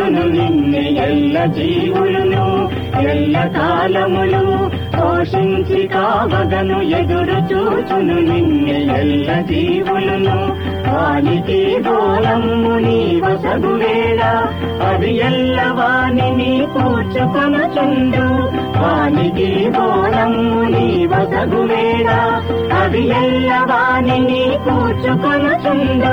చూచును నిన్ను ఎల్ల జీవులను ఎల్ల కాలములు పోషించి కావగను ఎదురు చూచును నిన్ను ఎల్ల జీవులను వానికి గోళమ్ము నీ వసగు వేళ అది ఎల్ల వాణిని కూర్చుకొనుచుండు వానికి గోళమ్ము నీ వసగు వేళ అది ఎల్ల వాణిని కూర్చుకొనుచుండు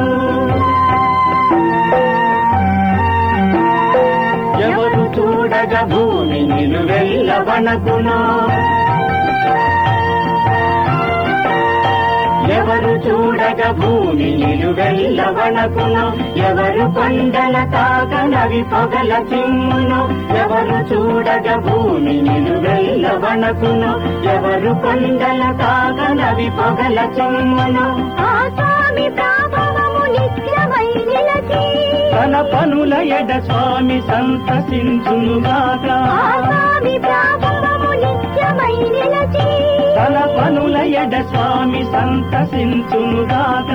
ఎవరు చూడగ భూమి నిలువెల్ల వనకునో ఎవరు చూడగ భూమి నిలువెల్ల వనకును ఎవరు కొండల తాకనవి పొగల చిమ్మును ఎవరు చూడగ భూమి నిలువెల్ల వనకును ఎవరు కొండల తాకనవి పొగల చిమ్మును ఆ స్వామి ప్రాభవము నిత్యమై నిలచి తన పనుల ఎడ స్వామి సంతసించునుగాక ఆ స్వామి ప్రాభవము నిత్యమై నిలచి తన పనుల ఎడ స్వామి సంతసించునుగాక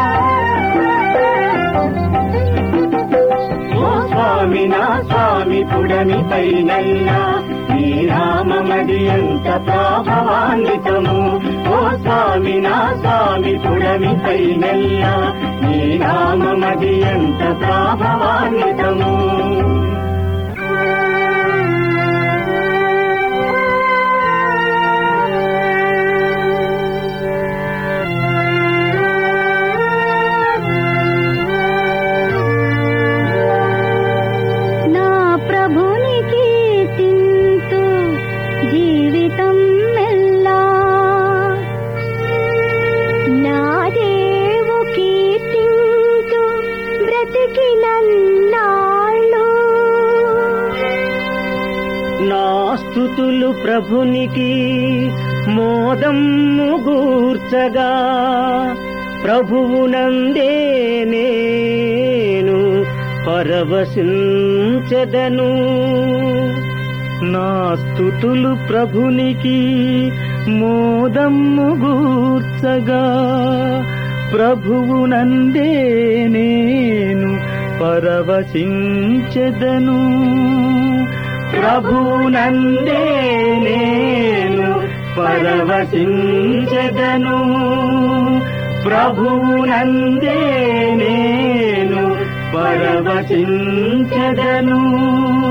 ఓ స్వామి నా స్వామి పుడమి పైనల్లా నీ నామమది ఎంత ప్రభావాన్వితము ఓ స్వామి నా స్వామి పుడమి పైనల్లా నీ నామమది ఎంత ప్రభావాన్వితము నా ప్రభుని కీర్తింతు జీవితం మెల్లా నా దేవు కీర్తింతు బ్రతికినన్నాళ్ళు నా స్థుతులు ప్రభునికి మోదమ్ము గూర్చగా ప్రభువునందే నేను పరవశించెదను నా స్థుతులు ప్రభునికి మోదమ్ము గూర్చగా ప్రభువునందే నేను పరవశించెదను ప్రభునందే నేను పరవశించెదను ప్రభునందే నేను పరవశించెదను